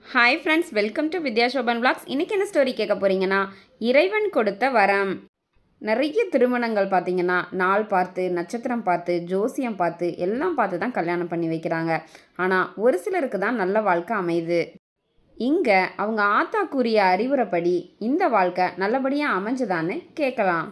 hi friends welcome to Vidya Shoban blogs இன்றைக்கி என்ன story கேட்க போகிறீங்கன்னா இறைவன் கொடுத்த வரம் நிறைய திருமணங்கள் பார்த்தீங்கன்னா நாள் பார்த்து நட்சத்திரம் பார்த்து ஜோசியம் பார்த்து எல்லாம் பார்த்து தான் கல்யாணம் பண்ணி வைக்கிறாங்க ஆனால் ஒரு சிலருக்கு தான் நல்ல வாழ்க்கை அமையுது இங்கே அவங்க ஆத்தா கூறிய அறிவுரைப்படி இந்த வாழ்க்கை நல்லபடியாக அமைஞ்சுதான்னு கேட்கலாம்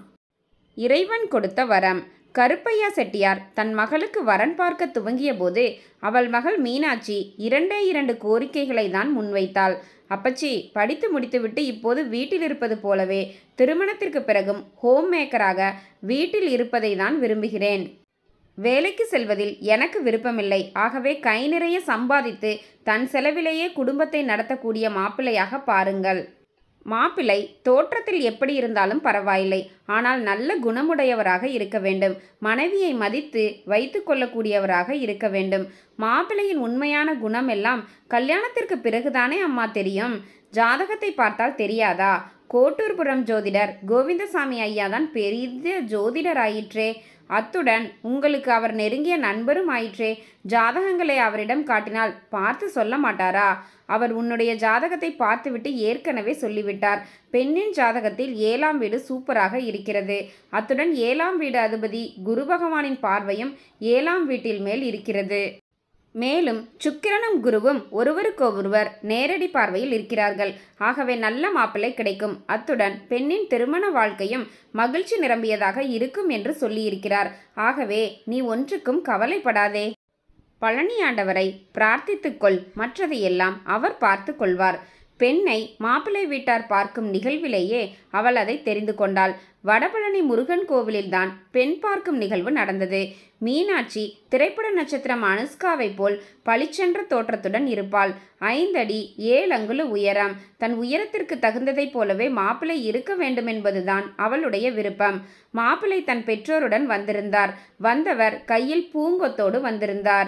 இறைவன் கொடுத்த வரம் கருப்பையா செட்டியார் தன் மகளுக்கு வரன் பார்க்க துவங்கிய போது அவள் மகள் மீனாட்சி இரண்டே இரண்டு கோரிக்கைகளை தான் முன்வைத்தாள் அப்பச்சி படித்து முடித்துவிட்டு இப்போது வீட்டில் இருப்பது போலவே திருமணத்திற்கு பிறகும் ஹோம் மேக்கராக வீட்டில் இருப்பதை தான் விரும்புகிறேன் வேலைக்கு செல்வதில் எனக்கு விருப்பமில்லை ஆகவே கை நிறைய சம்பாதித்து தன் செலவிலேயே குடும்பத்தை நடத்தக்கூடிய மாப்பிள்ளையாக பாருங்கள் மாப்பிள்ளை தோற்றத்தில் எப்படி இருந்தாலும் பரவாயில்லை ஆனால் நல்ல குணமுடையவராக இருக்க வேண்டும் மனைவியை மதித்து வைத்து கொள்ளக்கூடியவராக இருக்க வேண்டும் மாப்பிள்ளையின் உண்மையான குணம் எல்லாம் கல்யாணத்திற்கு பிறகுதானே அம்மா தெரியும் ஜாதகத்தை பார்த்தால் தெரியாதா கோட்டூர்புரம் ஜோதிடர் கோவிந்தசாமி ஐயா தான் பெரிய ஜோதிடர் ஆயிற்றே அத்துடன் உங்களுக்கு அவர் நெருங்கிய நண்பரும் ஆயிற்றே ஜாதகங்களை அவரிடம் காட்டினால் பார்த்து சொல்ல மாட்டாரா அவர் உன்னுடைய ஜாதகத்தை பார்த்துவிட்டு ஏற்கனவே சொல்லிவிட்டார் பெண்ணின் ஜாதகத்தில் ஏழாம் வீடு சூப்பராக இருக்கிறது அத்துடன் ஏழாம் வீடு அதிபதி குரு பகவானின் பார்வையும் ஏழாம் வீட்டில் மேல் இருக்கிறது மேலும் சுக்கிரனும் குருவும் ஒருவருக்கொருவர் நேரடி பார்வையில் இருக்கிறார்கள் ஆகவே நல்ல மாப்பிள்ளை கிடைக்கும் அத்துடன் பெண்ணின் திருமண வாழ்க்கையும் மகிழ்ச்சி நிரம்பியதாக இருக்கும் என்று சொல்லியிருக்கிறார் ஆகவே நீ ஒன்றுக்கும் கவலைப்படாதே பழனி ஆண்டவரை பிரார்த்தித்துக்கொள் மற்றதையெல்லாம் அவர் பார்த்து கொள்வார் பெண்ணை மாப்பிள்ளை வீட்டார் பார்க்கும் நிகழ்விலேயே அவள் அதை தெரிந்து கொண்டாள் வடபழனி முருகன் கோவிலில்தான் பெண் பார்க்கும் நிகழ்வு நடந்தது மீனாட்சி திரைப்பட நட்சத்திரம் அனுஷ்காவை போல் பளிச்சென்ற தோற்றத்துடன் இருப்பாள் ஐந்தடி ஏழு அங்குல உயரம் தன் உயரத்திற்கு தகுந்ததைப் போலவே மாப்பிள்ளை இருக்க வேண்டுமென்பதுதான் அவளுடைய விருப்பம் மாப்பிள்ளை தன் பெற்றோருடன் வந்திருந்தார் வந்தவர் கையில் பூங்கொத்தோடு வந்திருந்தார்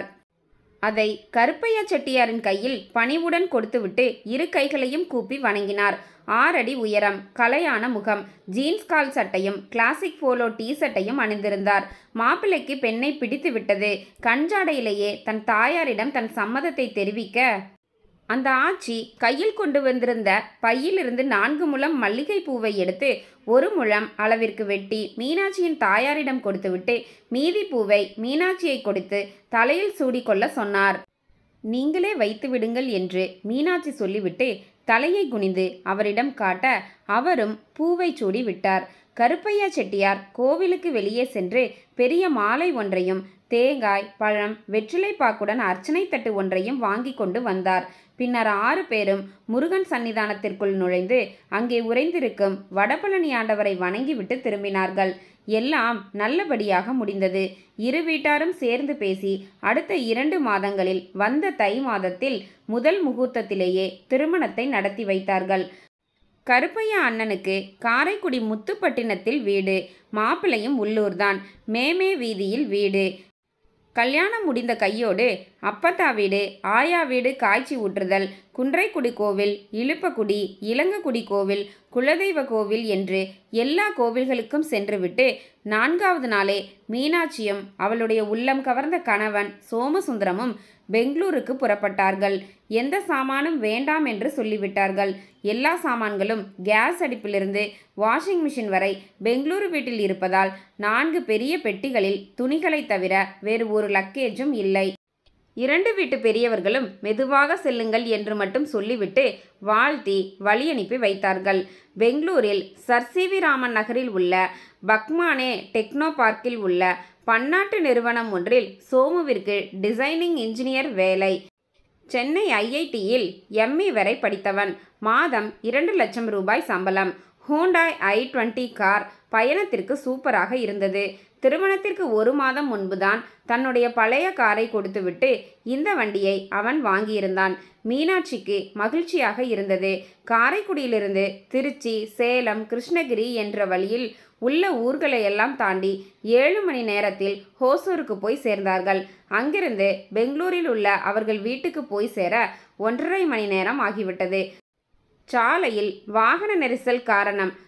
அதை கருப்பையா செட்டியாரின் கையில் பணிவுடன் கொடுத்துவிட்டு இரு கைகளையும் கூப்பி வணங்கினார் ஆறடி உயரம் கலையான முகம் ஜீன்ஸ் கால் சட்டையும் கிளாசிக் போலோ டீ சட்டையும் அணிந்திருந்தார் மாப்பிள்ளைக்கு பெண்ணை பிடித்து விட்டது கஞ்சாடையிலேயே தன் தாயாரிடம் தன் சம்மதத்தை தெரிவிக்க அந்த ஆச்சி கையில் கொண்டு வந்திருந்த பையிலிருந்து நான்கு முழம் மல்லிகை பூவை எடுத்து ஒரு முழம் அளவிற்கு வெட்டி மீனாட்சியின் தாயாரிடம் கொடுத்துவிட்டு மீதி பூவை மீனாட்சியை கொடுத்து தலையில் சூடிக்கொள்ள சொன்னார் நீங்களே வைத்து விடுங்கள் என்று மீனாட்சி சொல்லிவிட்டு தலையை குனிந்து அவரிடம் காட்ட அவரும் பூவை சூடி விட்டார் கருப்பையா செட்டியார் கோவிலுக்கு வெளியே சென்று பெரிய மாலை ஒன்றையும் தேங்காய் பழம் வெற்றிலை பாக்குடன் அர்ச்சனை தட்டு ஒன்றையும் வாங்கி கொண்டு வந்தார் பின்னர் ஆறு பேரும் முருகன் சன்னிதானத்திற்குள் நுழைந்து அங்கே உறைந்திருக்கும் வடபழனி ஆண்டவரை வணங்கிவிட்டு திரும்பினார்கள் எல்லாம் நல்லபடியாக முடிந்தது இரு வீட்டாரும் சேர்ந்து பேசி அடுத்த இரண்டு மாதங்களில் வந்த தை மாதத்தில் முதல் முகூர்த்தத்திலேயே திருமணத்தை நடத்தி வைத்தார்கள் கருப்பையா அண்ணனுக்கு காரைக்குடி முத்துப்பட்டினத்தில் வீடு மாப்பிள்ளையும் உள்ளூர்தான் மேமே வீதியில் வீடு கல்யாணம் முடிந்த கையோடு அப்பத்தா வீடு ஆயா வீடு காய்ச்சி ஊற்றுதல் குன்றைக்குடி கோவில் இழுப்பக்குடி இளங்கக்குடி கோவில் குலதெய்வ கோவில் என்று எல்லா கோவில்களுக்கும் சென்றுவிட்டு நான்காவது நாளே மீனாட்சியும் அவளுடைய உள்ளம் கவர்ந்த கணவன் சோமசுந்தரமும் பெங்களூருக்கு புறப்பட்டார்கள் எந்த சாமானும் வேண்டாம் என்று சொல்லிவிட்டார்கள் எல்லா சாமான்களும் கேஸ் அடுப்பிலிருந்து வாஷிங் மிஷின் வரை பெங்களூரு வீட்டில் இருப்பதால் நான்கு பெரிய பெட்டிகளில் துணிகளை தவிர வேறு ஒரு லக்கேஜும் இல்லை இரண்டு வீட்டு பெரியவர்களும் மெதுவாக செல்லுங்கள் என்று மட்டும் சொல்லிவிட்டு வாழ்த்தி வழி அனுப்பி வைத்தார்கள் பெங்களூரில் சர் சி வி ராமன் நகரில் உள்ள பக்மானே டெக்னோ பார்க்கில் உள்ள பன்னாட்டு நிறுவனம் ஒன்றில் சோமுவிற்கு டிசைனிங் இன்ஜினியர் வேலை சென்னை ஐஐடியில் எம்இ வரை படித்தவன் மாதம் இரண்டு லட்சம் ரூபாய் சம்பளம் ஹூண்டாய் ஐ டுவெண்ட்டி கார் பயணத்திற்கு சூப்பராக இருந்தது திருமணத்திற்கு ஒரு மாதம் முன்புதான் தன்னுடைய பழைய காரை கொடுத்துவிட்டு இந்த வண்டியை அவன் வாங்கியிருந்தான் மீனாட்சிக்கு மகிழ்ச்சியாக இருந்தது காரைக்குடியிலிருந்து திருச்சி சேலம் கிருஷ்ணகிரி என்ற வழியில் உள்ள ஊர்களை எல்லாம் தாண்டி ஏழு மணி நேரத்தில் ஹோசூருக்கு போய் சேர்ந்தார்கள் அங்கிருந்து பெங்களூரில் உள்ள அவர்கள் வீட்டுக்கு போய் சேர ஒன்றரை மணி நேரம் ஆகிவிட்டது சாலையில் வாகன நெரிசல் காரணம்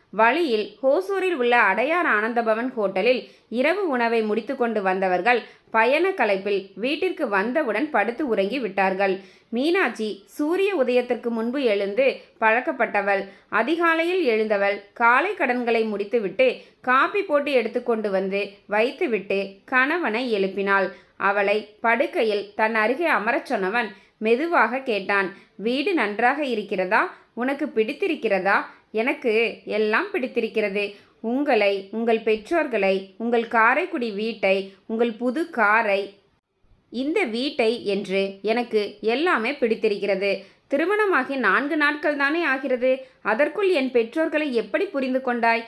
வழியில் ஹோசூரில் உள்ள அடையார் ஆனந்தபவன் ஹோட்டலில் இரவு உணவை முடித்துக்கொண்டு வந்தவர்கள் பயண களைப்பில் வீட்டிற்கு வந்தவுடன் படுத்து உறங்கி விட்டார்கள் மீனாட்சி சூரிய உதயத்திற்கு முன்பு எழுந்து பழக்கப்பட்டவள் அதிகாலையில் எழுந்தவள் காலை கடன்களை முடித்துவிட்டு காப்பி போட்டு எடுத்துக்கொண்டு வந்து வைத்துவிட்டு கணவனை எழுப்பினாள் அவளை படுக்கையில் தன் அருகே அமரச் சொன்னவன் மெதுவாக கேட்டான் வீடு நன்றாக இருக்கிறதா உனக்கு பிடித்திருக்கிறதா எனக்கு எல்லாம் பிடித்திருக்கிறது உங்களை உங்கள் பெற்றோர்களை உங்கள் காரைக்குடி வீட்டை உங்கள் புது காரை இந்த வீட்டை என்று எனக்கு எல்லாமே பிடித்திருக்கிறது திருமணமாகி நான்கு நாட்கள் தானே ஆகிறது அதற்குள் என் பெற்றோர்களை எப்படி புரிந்து கொண்டாய்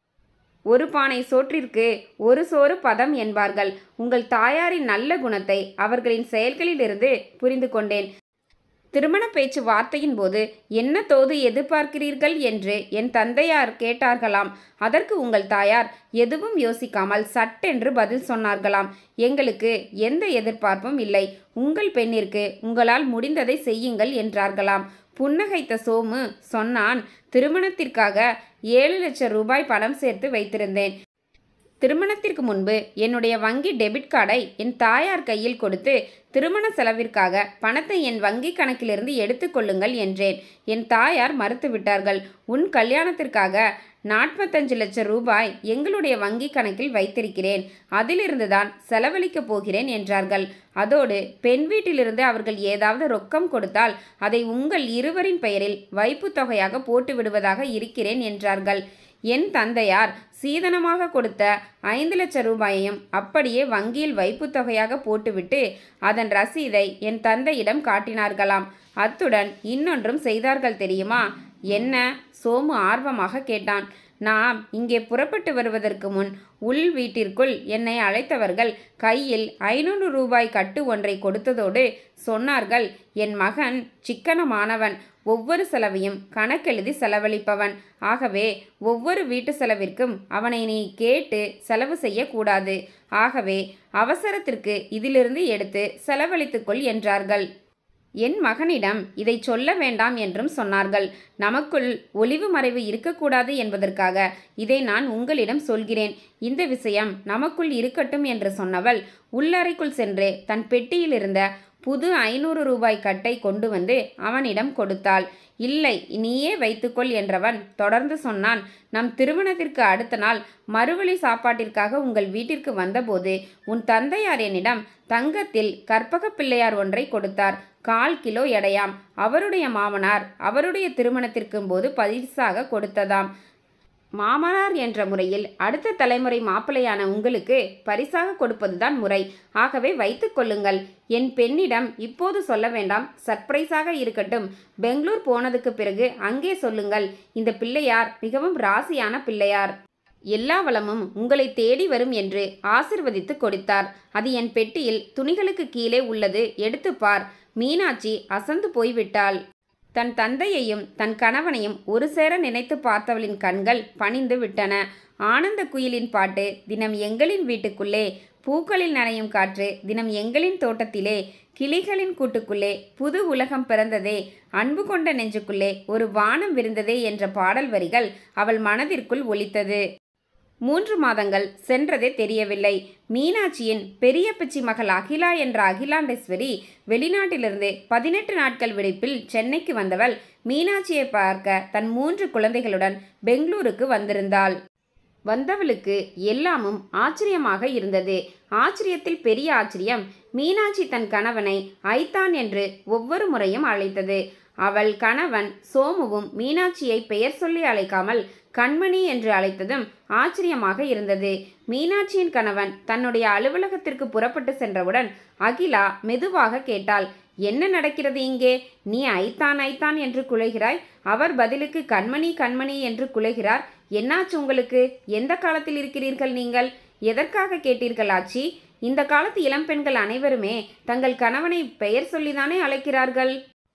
ஒரு பானை சோற்றிற்கு ஒரு சோறு பதம் என்பார்கள் உங்கள் தாயாரின் நல்ல குணத்தை அவர்களின் செயல்களிலிருந்து புரிந்து கொண்டேன் திருமண பேச்சு வார்த்தையின் போது என்ன தோது எதிர்பார்க்கிறீர்கள் என்று என் தந்தையார் கேட்டார்களாம் அதற்கு உங்கள் தாயார் எதுவும் யோசிக்காமல் சட்டென்று பதில் சொன்னார்களாம் எங்களுக்கு எந்த எதிர்பார்ப்பும் இல்லை உங்கள் பெண்ணிற்கு உங்களால் முடிந்ததை செய்யுங்கள் என்றார்களாம் புன்னகைத்த சோமு சொன்னான் திருமணத்திற்காக ஏழு லட்சம் ரூபாய் பணம் சேர்த்து வைத்திருந்தேன் திருமணத்திற்கு முன்பு என்னுடைய வங்கி டெபிட் கார்டை என் தாயார் கையில் கொடுத்து திருமண செலவிற்காக பணத்தை என் வங்கி கணக்கிலிருந்து எடுத்துக்கொள்ளுங்கள் என்றேன் என் தாயார் மறுத்துவிட்டார்கள் உன் கல்யாணத்திற்காக நாற்பத்தஞ்சு லட்சம் ரூபாய் எங்களுடைய வங்கி கணக்கில் வைத்திருக்கிறேன் அதிலிருந்துதான் செலவழிக்கப் போகிறேன் என்றார்கள் அதோடு பெண் வீட்டிலிருந்து அவர்கள் ஏதாவது ரொக்கம் கொடுத்தால் அதை உங்கள் இருவரின் பெயரில் வைப்பு தொகையாக போட்டு விடுவதாக இருக்கிறேன் என்றார்கள் என் தந்தையார் சீதனமாக கொடுத்த ஐந்து லட்சம் ரூபாயையும் அப்படியே வங்கியில் வைப்பு தொகையாக போட்டுவிட்டு அதன் ரசீதை என் தந்தையிடம் காட்டினார்களாம் அத்துடன் இன்னொன்றும் செய்தார்கள் தெரியுமா என்ன சோமு ஆர்வமாக கேட்டான் நாம் இங்கே புறப்பட்டு வருவதற்கு முன் உள் வீட்டிற்குள் என்னை அழைத்தவர்கள் கையில் ஐநூறு ரூபாய் கட்டு ஒன்றை கொடுத்ததோடு சொன்னார்கள் என் மகன் சிக்கனமானவன் ஒவ்வொரு செலவையும் கணக்கெழுதி செலவழிப்பவன் ஆகவே ஒவ்வொரு வீட்டு செலவிற்கும் அவனை நீ கேட்டு செலவு செய்யக்கூடாது ஆகவே அவசரத்திற்கு இதிலிருந்து எடுத்து செலவழித்துக்கொள் என்றார்கள் என் மகனிடம் இதை சொல்ல வேண்டாம் என்றும் சொன்னார்கள் நமக்குள் ஒளிவு மறைவு இருக்கக்கூடாது என்பதற்காக இதை நான் உங்களிடம் சொல்கிறேன் இந்த விஷயம் நமக்குள் இருக்கட்டும் என்று சொன்னவள் உள்ளறைக்குள் சென்று தன் பெட்டியில் இருந்த புது ஐநூறு ரூபாய் கட்டை கொண்டு வந்து அவனிடம் கொடுத்தாள் இல்லை நீயே வைத்துக்கொள் என்றவன் தொடர்ந்து சொன்னான் நம் திருமணத்திற்கு அடுத்த நாள் மறுவழி சாப்பாட்டிற்காக உங்கள் வீட்டிற்கு வந்தபோது உன் தந்தையார் என்னிடம் தங்கத்தில் கற்பக பிள்ளையார் ஒன்றை கொடுத்தார் கால் கிலோ எடையாம் அவருடைய மாமனார் அவருடைய திருமணத்திற்கும் போது பரிசாக கொடுத்ததாம் மாமனார் என்ற முறையில் அடுத்த தலைமுறை மாப்பிள்ளையான உங்களுக்கு பரிசாக கொடுப்பதுதான் முறை ஆகவே வைத்துக் கொள்ளுங்கள் என் பெண்ணிடம் இப்போது சொல்ல வேண்டாம் சர்ப்ரைஸாக இருக்கட்டும் பெங்களூர் போனதுக்கு பிறகு அங்கே சொல்லுங்கள் இந்த பிள்ளையார் மிகவும் ராசியான பிள்ளையார் எல்லா வளமும் உங்களை தேடி வரும் என்று ஆசிர்வதித்து கொடுத்தார் அது என் பெட்டியில் துணிகளுக்கு கீழே உள்ளது எடுத்துப் பார் மீனாட்சி அசந்து போய்விட்டாள் தன் தந்தையையும் தன் கணவனையும் ஒரு சேர நினைத்து பார்த்தவளின் கண்கள் பணிந்து விட்டன ஆனந்த குயிலின் பாட்டு தினம் எங்களின் வீட்டுக்குள்ளே பூக்களில் நனையும் காற்று தினம் எங்களின் தோட்டத்திலே கிளிகளின் கூட்டுக்குள்ளே புது உலகம் பிறந்ததே அன்பு கொண்ட நெஞ்சுக்குள்ளே ஒரு வானம் விருந்ததே என்ற பாடல் வரிகள் அவள் மனதிற்குள் ஒலித்தது மூன்று மாதங்கள் சென்றதே தெரியவில்லை மீனாட்சியின் பெரிய பிச்சி மகள் அகிலா என்ற அகிலாண்டேஸ்வரி வெளிநாட்டிலிருந்து பதினெட்டு நாட்கள் விடுப்பில் சென்னைக்கு வந்தவள் மீனாட்சியை பார்க்க தன் மூன்று குழந்தைகளுடன் பெங்களூருக்கு வந்திருந்தாள் வந்தவளுக்கு எல்லாமும் ஆச்சரியமாக இருந்தது ஆச்சரியத்தில் பெரிய ஆச்சரியம் மீனாட்சி தன் கணவனை ஐத்தான் என்று ஒவ்வொரு முறையும் அழைத்தது அவள் கணவன் சோமுவும் மீனாட்சியை பெயர் சொல்லி அழைக்காமல் கண்மணி என்று அழைத்ததும் ஆச்சரியமாக இருந்தது மீனாட்சியின் கணவன் தன்னுடைய அலுவலகத்திற்கு புறப்பட்டு சென்றவுடன் அகிலா மெதுவாக கேட்டாள் என்ன நடக்கிறது இங்கே நீ ஐத்தான் ஐத்தான் என்று குலைகிறாய் அவர் பதிலுக்கு கண்மணி கண்மணி என்று குலைகிறார் என்னாச்சு உங்களுக்கு எந்த காலத்தில் இருக்கிறீர்கள் நீங்கள் எதற்காக கேட்டீர்கள் ஆச்சி இந்த காலத்து இளம்பெண்கள் அனைவருமே தங்கள் கணவனை பெயர் சொல்லிதானே அழைக்கிறார்கள்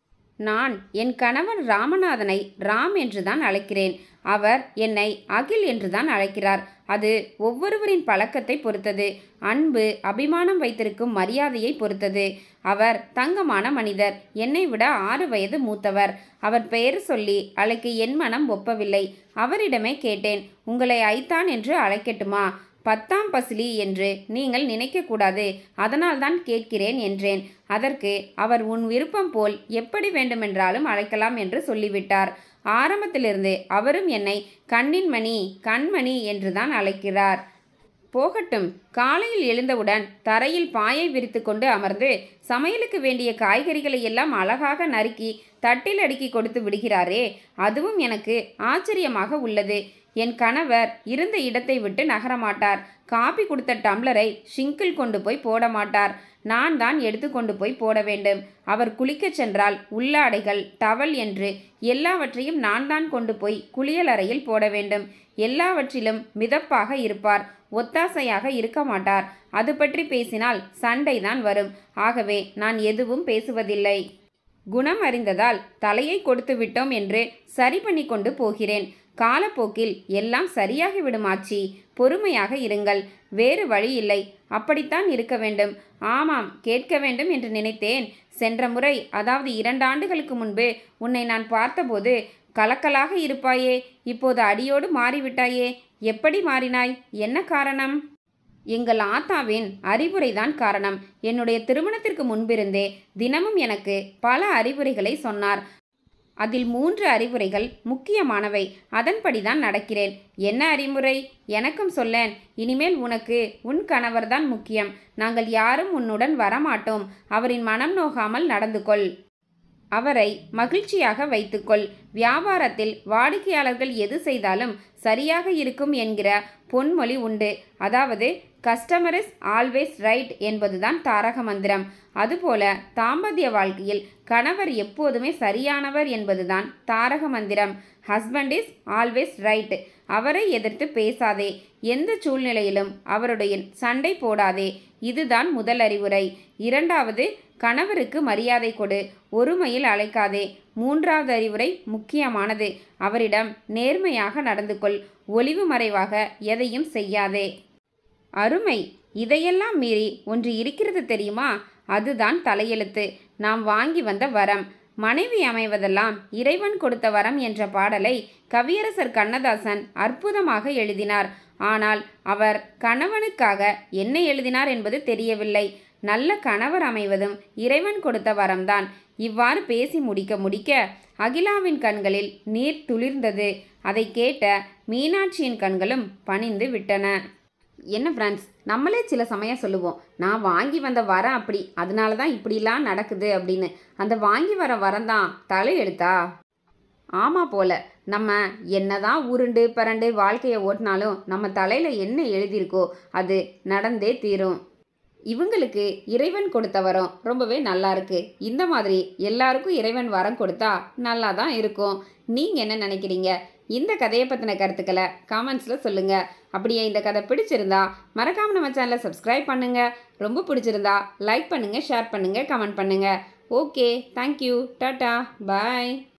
நான் என் கணவன் ராமநாதனை ராம் என்றுதான் அழைக்கிறேன் அவர் என்னை அகில் என்றுதான் அழைக்கிறார் அது ஒவ்வொருவரின் பழக்கத்தை பொறுத்தது அன்பு அபிமானம் வைத்திருக்கும் மரியாதையை பொறுத்தது அவர் தங்கமான மனிதர் என்னை விட ஆறு வயது மூத்தவர் அவர் பெயர் சொல்லி அழைக்க என் மனம் ஒப்பவில்லை அவரிடமே கேட்டேன் உங்களை ஐத்தான் என்று அழைக்கட்டுமா பத்தாம் பசிலி என்று நீங்கள் நினைக்கக்கூடாது அதனால்தான் கேட்கிறேன் என்றேன் அதற்கு அவர் உன் விருப்பம் போல் எப்படி வேண்டுமென்றாலும் அழைக்கலாம் என்று சொல்லிவிட்டார் ஆரம்பத்திலிருந்து அவரும் என்னை கண்ணின் மணி கண்மணி என்றுதான் அழைக்கிறார் போகட்டும் காலையில் எழுந்தவுடன் தரையில் பாயை விரித்து கொண்டு அமர்ந்து சமையலுக்கு வேண்டிய காய்கறிகளை எல்லாம் அழகாக நறுக்கி தட்டில் அடுக்கி கொடுத்து விடுகிறாரே அதுவும் எனக்கு ஆச்சரியமாக உள்ளது என் கணவர் இருந்த இடத்தை விட்டு நகரமாட்டார் காபி கொடுத்த டம்ளரை ஷிங்கில் கொண்டு போய் போட மாட்டார் நான் தான் எடுத்து கொண்டு போய் போட வேண்டும் அவர் குளிக்கச் சென்றால் உள்ளாடைகள் டவல் என்று எல்லாவற்றையும் நான் தான் கொண்டு போய் குளியலறையில் போட வேண்டும் எல்லாவற்றிலும் மிதப்பாக இருப்பார் ஒத்தாசையாக இருக்க மாட்டார் அது பற்றி பேசினால் சண்டைதான் வரும் ஆகவே நான் எதுவும் பேசுவதில்லை குணம் அறிந்ததால் தலையை கொடுத்து விட்டோம் என்று சரி பண்ணி கொண்டு போகிறேன் காலப்போக்கில் எல்லாம் சரியாகி விடுமாச்சி பொறுமையாக இருங்கள் வேறு வழி இல்லை அப்படித்தான் இருக்க வேண்டும் ஆமாம் கேட்க வேண்டும் என்று நினைத்தேன் சென்ற முறை அதாவது இரண்டு ஆண்டுகளுக்கு முன்பு உன்னை நான் பார்த்தபோது கலக்கலாக இருப்பாயே இப்போது அடியோடு மாறிவிட்டாயே எப்படி மாறினாய் என்ன காரணம் எங்கள் ஆத்தாவின் அறிவுரைதான் காரணம் என்னுடைய திருமணத்திற்கு முன்பிருந்தே தினமும் எனக்கு பல அறிவுரைகளை சொன்னார் அதில் மூன்று அறிவுரைகள் முக்கியமானவை அதன்படிதான் நடக்கிறேன் என்ன அறிவுரை எனக்கும் சொல்லேன் இனிமேல் உனக்கு உன் கணவர்தான் முக்கியம் நாங்கள் யாரும் உன்னுடன் வரமாட்டோம் அவரின் மனம் நோகாமல் நடந்து கொள் அவரை மகிழ்ச்சியாக வைத்துக்கொள் வியாபாரத்தில் வாடிக்கையாளர்கள் எது செய்தாலும் சரியாக இருக்கும் என்கிற பொன்மொழி உண்டு அதாவது கஸ்டமர் இஸ் ஆல்வேஸ் ரைட் என்பதுதான் தாரக மந்திரம் அதுபோல தாம்பத்திய வாழ்க்கையில் கணவர் எப்போதுமே சரியானவர் என்பதுதான் தாரக மந்திரம் ஹஸ்பண்ட் இஸ் ஆல்வேஸ் ரைட் அவரை எதிர்த்து பேசாதே எந்த சூழ்நிலையிலும் அவருடைய சண்டை போடாதே இதுதான் முதல் அறிவுரை இரண்டாவது கணவருக்கு மரியாதை கொடு ஒருமையில் அழைக்காதே மூன்றாவது அறிவுரை முக்கியமானது அவரிடம் நேர்மையாக நடந்து கொள் ஒளிவு மறைவாக எதையும் செய்யாதே அருமை இதையெல்லாம் மீறி ஒன்று இருக்கிறது தெரியுமா அதுதான் தலையெழுத்து நாம் வாங்கி வந்த வரம் மனைவி அமைவதெல்லாம் இறைவன் கொடுத்த வரம் என்ற பாடலை கவியரசர் கண்ணதாசன் அற்புதமாக எழுதினார் ஆனால் அவர் கணவனுக்காக என்ன எழுதினார் என்பது தெரியவில்லை நல்ல கணவர் அமைவதும் இறைவன் கொடுத்த வரம்தான் இவ்வாறு பேசி முடிக்க முடிக்க அகிலாவின் கண்களில் நீர் துளிர்ந்தது அதை கேட்ட மீனாட்சியின் கண்களும் பணிந்து விட்டன என்ன ஃப்ரெண்ட்ஸ் நம்மளே சில சமயம் சொல்லுவோம் நான் வாங்கி வந்த வரம் அப்படி அதனால தான் இப்படிலாம் நடக்குது அப்படின்னு அந்த வாங்கி வர வரம் தான் தலையெழுத்தா ஆமாம் போல நம்ம என்னதான் உருண்டு பரண்டு வாழ்க்கையை ஓட்டினாலும் நம்ம தலையில் என்ன எழுதியிருக்கோ அது நடந்தே தீரும் இவங்களுக்கு இறைவன் கொடுத்த வரம் ரொம்பவே நல்லா இருக்கு இந்த மாதிரி எல்லாருக்கும் இறைவன் வரம் கொடுத்தா நல்லா தான் இருக்கும் நீங்கள் என்ன நினைக்கிறீங்க இந்த கதையை பற்றின கருத்துக்களை காமெண்ட்ஸில் சொல்லுங்கள் அப்படியே இந்த கதை பிடிச்சிருந்தா மறக்காமல் நம்ம சேனலை சப்ஸ்கிரைப் பண்ணுங்கள் ரொம்ப பிடிச்சிருந்தா லைக் பண்ணுங்கள் ஷேர் பண்ணுங்கள் கமெண்ட் பண்ணுங்கள் ஓகே தேங்க்யூ டாட்டா பாய்